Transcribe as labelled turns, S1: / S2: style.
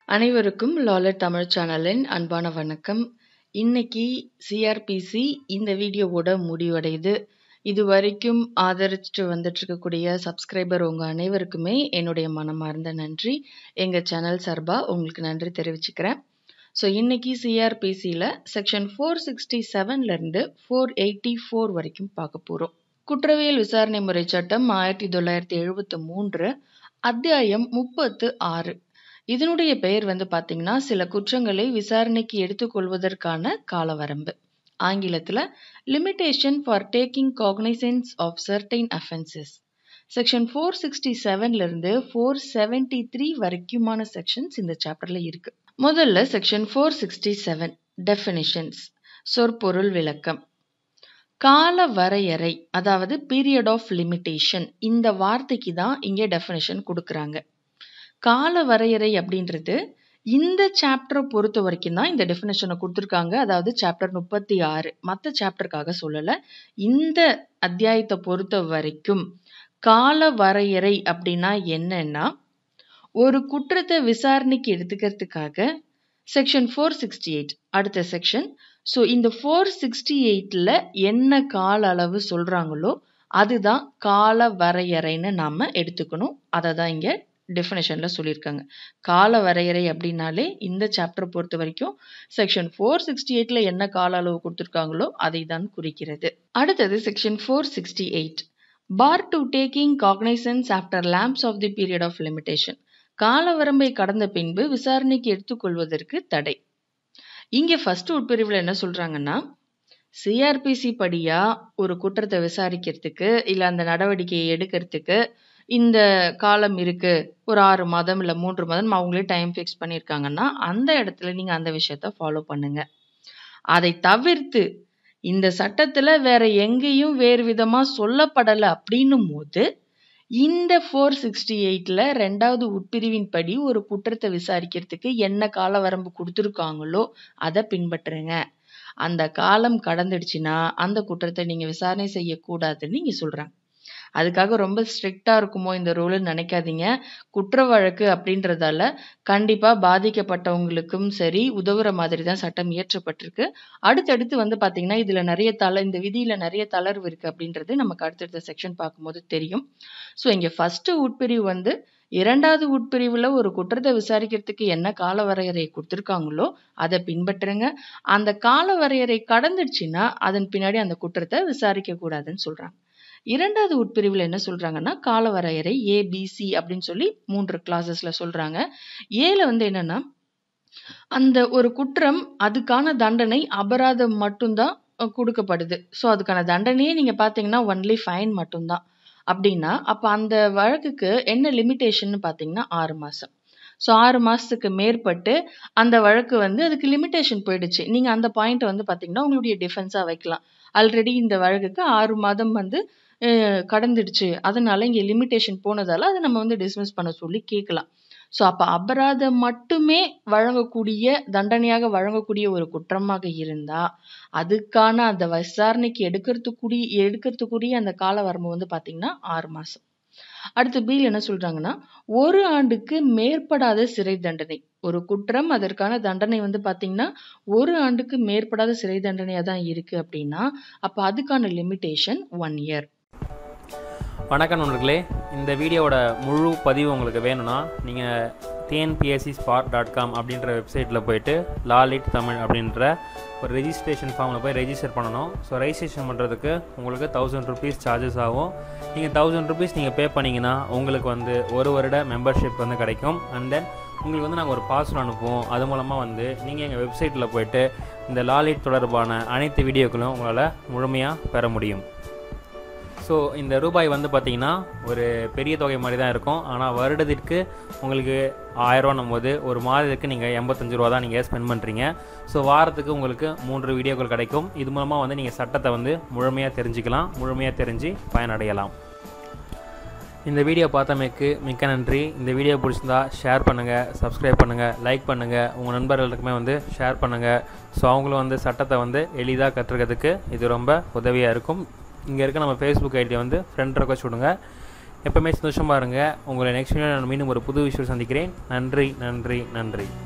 S1: அனைவருக்கும் லாலர் தமிழ் சேனலின் அன்பான வணக்கம். இன்னைக்கு சிஆர்பிசி இந்த வீடியோவோட முடிவடையுது. இதுவரைக்கும் ஆதரிச்சுட்டு வந்துட்டு இருக்கக்கூடிய சப்ஸ்கிரைபர் உங்க அனைவருக்குமே என்னுடைய மனமார்ந்த நன்றி. எங்க சேனல் சார்பா உங்களுக்கு நன்றி தெரிவிச்சுக்கிறேன். ஸோ இன்னைக்கு சிஆர்பிசியில் செக்ஷன் ஃபோர் சிக்ஸ்டி செவன்லேருந்து ஃபோர் எயிட்டி ஃபோர் வரைக்கும் பார்க்க போகிறோம். குற்றவியல் விசாரணை முறை சட்டம் ஆயிரத்தி தொள்ளாயிரத்தி எழுபத்து மூன்று அத்தியாயம் முப்பத்து ஆறு இதனுடைய பெயர் வந்து பார்த்தீங்கன்னா சில குற்றங்களை விசாரணைக்கு எடுத்துக்கொள்வதற்கான காலவரம்பு ஆங்கிலத்தில் limitation for taking cognizance of certain offences section four sixty செவன்லேருந்து ஃபோர் செவன்டி த்ரீ வரைக்குமான செக்ஷன்ஸ் இந்த சாப்டரில் இருக்கு முதல்ல section four sixty seven definitions சொற்பொருள் விளக்கம் கால வரையறை அதாவது பீரியட் ஆஃப் லிமிட்டேஷன் இந்த வார்த்தைக்கு தான் இங்கே டெஃபினிஷன் கொடுக்குறாங்க கால வரையறை அப்படின்றது இந்த சாப்டரை பொறுத்த வரைக்கும் தான் இந்த டெஃபினேஷனை கொடுத்துருக்காங்க அதாவது சாப்டர் முப்பத்தி ஆறு மற்ற சாப்டருக்காக சொல்லலை இந்த அத்தியாயத்தை பொறுத்த வரைக்கும் கால வரையறை அப்படின்னா என்னன்னா ஒரு குற்றத்தை விசாரணைக்கு எடுத்துக்கிறதுக்காக செக்ஷன் ஃபோர் சிக்ஸ்டி எயிட் அடுத்த செக்ஷன் ஸோ இந்த ஃபோர் சிக்ஸ்டி எயிட்டில் என்ன கால அளவு சொல்கிறாங்களோ அதுதான் கால வரையறைன்னு நாம் எடுத்துக்கணும் அதை தான் இங்கே டெஃபினேஷனில் சொல்லியிருக்காங்க கால வரையறை அப்படின்னாலே இந்த சாப்டரை பொறுத்த வரைக்கும் செக்ஷன் ஃபோர் சிக்ஸ்டி எயிட்டில் என்ன கால அளவு கொடுத்துருக்காங்களோ அதை தான் குறிக்கிறது அடுத்தது section four sixty eight bar to taking cognizance after lapse of the period of limitation கால வரம்பை கடந்த பின்பு விசாரணைக்கு எடுத்துக்கொள்வதற்கு தடை இங்கே ஃபர்ஸ்ட் உட்பிரிவில் என்ன சொல்கிறாங்கன்னா சிஆர்பிசி படியா ஒரு குற்றத்தை விசாரிக்கிறதுக்கு இல்லை அந்த நடவடிக்கையை எடுக்கிறதுக்கு இந்த காலம் இருக்கு ஒரு ஆறு மாதம் இல்லை மூன்று மாதம் அவங்களே டைம் ஃபிக்ஸ் பண்ணியிருக்காங்கன்னா அந்த இடத்துல நீங்கள் அந்த விஷயத்த ஃபாலோ பண்ணுங்க அதை தவிர்த்து இந்த சட்டத்தில் வேற எங்கேயும் வேறு விதமாக சொல்லப்படலை அப்படின்னும் போது இந்த ஃபோர் சிக்ஸ்டி எயிட்டில் ரெண்டாவது உட்பிரிவின் படி ஒரு குற்றத்தை விசாரிக்கிறதுக்கு என்ன கால வரம்பு கொடுத்துருக்காங்களோ அதை பின்பற்றுங்க அந்த காலம் கடந்துடுச்சுன்னா அந்த குற்றத்தை நீங்கள் விசாரணை செய்யக்கூடாதுன்னு நீங்கள் சொல்கிறாங்க அதுக்காக ரொம்ப ஸ்ட்ரிக்டாக இருக்குமோ இந்த ரூலுன்னு நினைக்காதீங்க குற்ற வழக்கு அப்படின்றதால கண்டிப்பாக பாதிக்கப்பட்டவங்களுக்கும் சரி உதவுற மாதிரி தான் சட்டம் இயற்றப்பட்டிருக்கு அடுத்தடுத்து வந்து பார்த்தீங்கன்னா இதில் நிறைய தள இந்த விதியில் நிறைய தளர்வு இருக்குது அப்படின்றது நமக்கு அடுத்தடுத்த செக்ஷன் பார்க்கும்போது தெரியும் ஸோ இங்கே ஃபஸ்ட்டு உட்பிரிவு வந்து இரண்டாவது உட்பிரிவில் ஒரு குற்றத்தை விசாரிக்கிறதுக்கு என்ன கால வரையறை கொடுத்துருக்காங்களோ அதை பின்பற்றுங்க அந்த கால வரையறை கடந்துடுச்சுன்னா அதன் பின்னாடி அந்த குற்றத்தை விசாரிக்க கூடாதுன்னு சொல்றாங்க இரண்டாவது உட்பிரிவில் என்ன சொல்றாங்கன்னா கால வரையறை ஏபிசி அப்படின்னு சொல்லி மூன்று கிளாஸஸ்ல சொல்றாங்க ஏல வந்து என்னன்னா அந்த ஒரு குற்றம் அதுக்கான தண்டனை அபராதம் மட்டும்தான் கொடுக்கப்படுது ஸோ அதுக்கான தண்டனையே நீங்க பாத்தீங்கன்னா ஒன்லி ஃபைன் மட்டும்தான் அப்படின்னா அப்போ அந்த வழக்குக்கு என்ன லிமிட்டேஷன் பார்த்தீங்கன்னா ஆறு மாதம் ஸோ ஆறு மாதத்துக்கு மேற்பட்டு அந்த வழக்கு வந்து அதுக்கு லிமிட்டேஷன் போயிடுச்சு நீங்கள் அந்த பாயிண்ட்டை வந்து பார்த்தீங்கன்னா உங்களுடைய டிஃபென்ஸாக வைக்கலாம் ஆல்ரெடி இந்த வழக்குக்கு ஆறு மாதம் வந்து கடந்துடுச்சு அதனால இங்கே லிமிட்டேஷன் போனதால அதை நம்ம வந்து டிஸ்மிஸ் பண்ண சொல்லி கேட்கலாம் ஸோ அப்போ அபராதம் மட்டுமே வழங்கக்கூடிய தண்டனையாக வழங்கக்கூடிய ஒரு குற்றமாக இருந்தால் அதுக்கான அந்த விசாரணைக்கு எடுக்கிறதுக்குரிய எடுக்கிறதுக்குரிய அந்த கால வரம்பு வந்து பார்த்தீங்கன்னா ஆறு மாதம் அடுத்து பில் என்ன சொல்றாங்கன்னா ஒரு ஆண்டுக்கு மேற்படாத சிறை தண்டனை ஒரு குற்றம் அதற்கான தண்டனை வந்து பார்த்தீங்கன்னா ஒரு ஆண்டுக்கு மேற்படாத சிறை தண்டனையாக தான் இருக்கு அப்படின்னா அப்போ அதுக்கான லிமிட்டேஷன் ஒன் இயர்
S2: வணக்கம் நண்பர்களே இந்த வீடியோவோட முழு பதிவு உங்களுக்கு வேணும்னா நீங்கள் டிஎன்பிஎஸ்சி ஸ்பாட் டாட் காம் அப்படின்ற வெப்சைட்டில் போயிட்டு லாலிட் தமிழ் அப்படின்ற ஒரு ரெஜிஸ்ட்ரேஷன் ஃபார்மில் போய் ரெஜிஸ்டர் பண்ணணும் ஸோ ரெஜிஸ்ட்ரேஷன் பண்ணுறதுக்கு உங்களுக்கு தௌசண்ட் ருபீஸ் சார்ஜஸ் ஆகும் நீங்கள் தௌசண்ட் ருபீஸ் நீங்கள் பே பண்ணிங்கன்னா உங்களுக்கு வந்து ஒரு வருட மெம்பர்ஷிப் வந்து கிடைக்கும் அண்ட் தென் உங்களுக்கு வந்து நாங்கள் ஒரு பாஸ்வேர்ட் அனுப்புவோம் அது மூலமாக வந்து நீங்கள் எங்கள் வெப்சைட்டில் போயிட்டு இந்த லாலிட் தொடர்பான அனைத்து வீடியோக்களும் உங்களால் முழுமையாக பெற முடியும் ஸோ இந்த ரூபாய் வந்து பார்த்திங்கன்னா ஒரு பெரிய தொகை மாதிரி தான் இருக்கும் ஆனால் வருடத்திற்கு உங்களுக்கு ஆயிரரூவானும் போது ஒரு மாதத்துக்கு நீங்கள் எண்பத்தஞ்சு ரூபா தான் நீங்கள் ஸ்பெண்ட் பண்ணுறீங்க ஸோ வாரத்துக்கு உங்களுக்கு மூன்று வீடியோக்கள் கிடைக்கும் இது மூலமாக வந்து நீங்கள் சட்டத்தை வந்து முழுமையாக தெரிஞ்சுக்கலாம் முழுமையாக தெரிஞ்சு பயனடையலாம் இந்த வீடியோ பார்த்தமைக்கு மிக்க நன்றி இந்த வீடியோ பிடிச்சிருந்தா ஷேர் பண்ணுங்கள் சப்ஸ்கிரைப் பண்ணுங்கள் லைக் பண்ணுங்கள் உங்கள் நண்பர்களுக்குமே வந்து ஷேர் பண்ணுங்கள் ஸோ அவங்களும் வந்து சட்டத்தை வந்து எளிதாக கற்றுக்கிறதுக்கு இது ரொம்ப உதவியாக இருக்கும் இங்கே இருக்க நம்ம ஃபேஸ்புக் ஐடியை வந்து ஃப்ரெண்ட் ரெக்வஸ்ட் விடுங்க எப்போவுமே சந்தோஷமாக இருங்க உங்களை நெக்ஸ்ட் வீடியோ நான் மீண்டும் ஒரு புது விஷயம் சந்திக்கிறேன் நன்றி நன்றி நன்றி